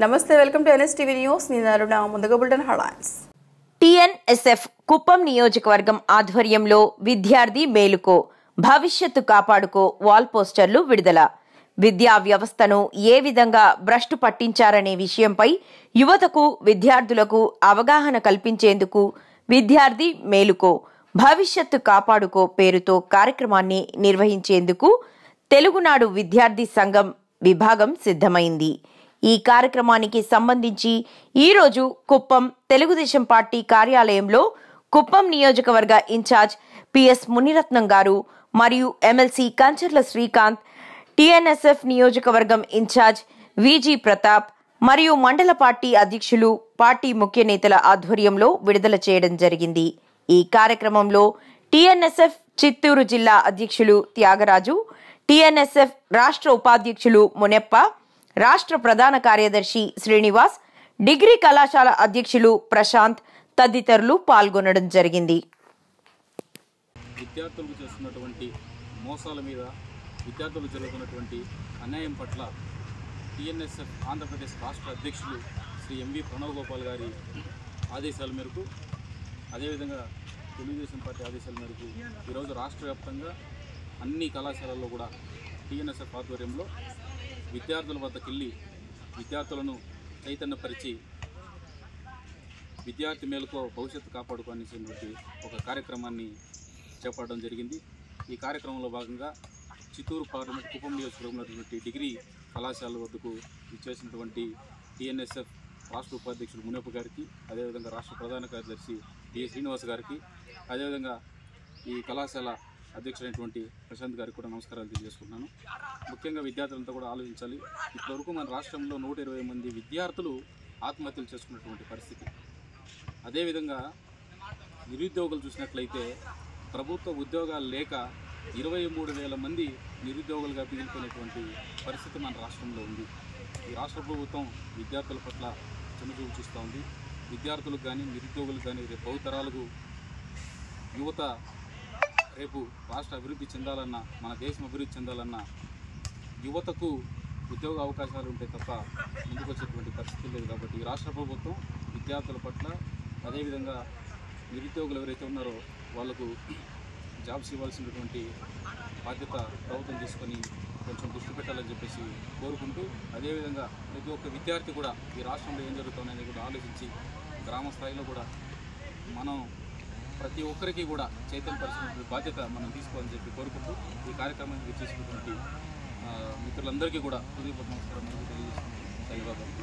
నమస్తే welcome to NSTV news నేను అరుణ ముందుగా బుల్టన్ హెడ్లైన్స్ టీఎన్ఎస్ఎఫ్ కుప్పం నియోజకవర్గం ఆధ్వర్యంలో విద్యార్థి మేలుకో భవిష్యత్తు కాపాడుకో వాల్ పోస్టర్లు విడుదల విద్యా వ్యవస్థను ఏ విధంగా భ్రష్టు పట్టించారనే విషయంపై యువతకు విద్యార్థులకు అవగాహన కల్పించేందుకు విద్యార్థి మేలుకో భవిష్యత్తు కాపాడుకో పేరుతో కార్యక్రమాన్ని నిర్వహించేందుకు తెలుగునాడు విద్యార్థి సంఘం విభాగం సిద్ధమైంది ఈ కార్యక్రమానికి సంబంధించి ఈరోజు కుప్పం తెలుగుదేశం పార్టీ కార్యాలయంలో కుప్పం నియోజకవర్గ ఇన్ఛార్జ్ పిఎస్ మునిరత్నం గారు మరియు ఎమ్మెల్సీ కంచర్ల శ్రీకాంత్ టిఎన్ఎస్ఎఫ్ నియోజకవర్గం ఇన్ఛార్జ్ విజి ప్రతాప్ మరియు మండల పార్టీ అధ్యక్షులు పార్టీ ముఖ్య నేతల ఆధ్వర్యంలో విడుదల చేయడం జరిగింది ఈ కార్యక్రమంలో టిఎన్ఎస్ఎఫ్ చిత్తూరు జిల్లా అధ్యక్షులు త్యాగరాజు టిఎన్ఎస్ఎఫ్ రాష్ట్ర ఉపాధ్యక్షులు మునెప్ప రాష్ట్ర ప్రధాన కార్యదర్శి శ్రీనివాస్ డిగ్రీ కళాశాల అధ్యక్షులు ప్రశాంత్ తదితరులు పాల్గొనడం జరిగింది విద్యార్థులకు చేస్తున్నటువంటి మోసాల మీద విద్యార్థులకు జరుగుతున్నటువంటి అన్యాయం పట్ల టిఎన్ఎస్ఎఫ్ ఆంధ్రప్రదేశ్ రాష్ట్ర అధ్యక్షులు శ్రీ ఎంవి ప్రణవ్ గోపాల్ గారి ఆదేశాల మేరకు అదేవిధంగా తెలుగుదేశం పార్టీ ఆదేశాల మేరకు ఈరోజు రాష్ట్ర వ్యాప్తంగా అన్ని కళాశాలల్లో కూడా టిఎన్ఎస్ఎఫ్ ఆధ్వర్యంలో విద్యార్థుల వద్దకు వెళ్ళి విద్యార్థులను చైతన్యపరిచి విద్యార్థి మేలుకో భవిష్యత్తు కాపాడుకోనేటువంటి ఒక కార్యక్రమాన్ని చేపట్టడం జరిగింది ఈ కార్యక్రమంలో భాగంగా చిత్తూరు పార్లమెంట్ కుప్పం నియోజకవర్గంలో ఉన్నటువంటి డిగ్రీ కళాశాల వద్దకు ఇచ్చేసినటువంటి టిఎన్ఎస్ఎఫ్ రాష్ట్ర ఉపాధ్యక్షుడు మునప్ప గారికి అదేవిధంగా రాష్ట్ర ప్రధాన కార్యదర్శి డి శ్రీనివాస్ గారికి అదేవిధంగా ఈ కళాశాల అధ్యక్షుడైనటువంటి ప్రశాంత్ గారికి కూడా నమస్కారాలు తెలియజేసుకుంటున్నాను ముఖ్యంగా విద్యార్థులంతా కూడా ఆలోచించాలి ఇప్పటివరకు మన రాష్ట్రంలో నూట ఇరవై మంది విద్యార్థులు ఆత్మహత్యలు చేసుకున్నటువంటి పరిస్థితి అదేవిధంగా నిరుద్యోగులు చూసినట్లయితే ప్రభుత్వ ఉద్యోగాలు లేక ఇరవై మూడు వేల మంది నిరుద్యోగులుగా మిగిలిపోయినటువంటి పరిస్థితి మన రాష్ట్రంలో ఉంది ఈ రాష్ట్ర ప్రభుత్వం విద్యార్థుల పట్ల చిన్నచూపు చూస్తూ ఉంది విద్యార్థులకు కానీ నిరుద్యోగులకు కానీ రేపు భవితరాలకు యువత రేపు రాష్ట్ర అభివృద్ధి చెందాలన్నా మన దేశం అభివృద్ధి చెందాలన్నా యువతకు ఉద్యోగ అవకాశాలు ఉంటే తప్ప ముందుకు వచ్చేటువంటి పరిస్థితి లేదు కాబట్టి ఈ రాష్ట్ర ప్రభుత్వం విద్యార్థుల పట్ల అదేవిధంగా నిరుద్యోగులు ఎవరైతే ఉన్నారో వాళ్ళకు జాబ్స్ ఇవ్వాల్సినటువంటి బాధ్యత ప్రభుత్వం తీసుకొని కొంచెం దృష్టి పెట్టాలని చెప్పేసి కోరుకుంటూ అదేవిధంగా ప్రతి ఒక్క విద్యార్థి కూడా ఈ రాష్ట్రంలో ఏం జరుగుతుందనేది కూడా ఆలోచించి గ్రామ స్థాయిలో కూడా మనం ప్రతి ఒక్కరికి కూడా చైతన్యపరిచినటువంటి బాధ్యత మనం తీసుకోవాలని చెప్పి కోరుకుంటూ ఈ కార్యక్రమానికి చేసినటువంటి మిత్రులందరికీ కూడా హృదయపూర్వక నమస్కారం తెలియజేస్తున్నాను ధన్యవాదాలు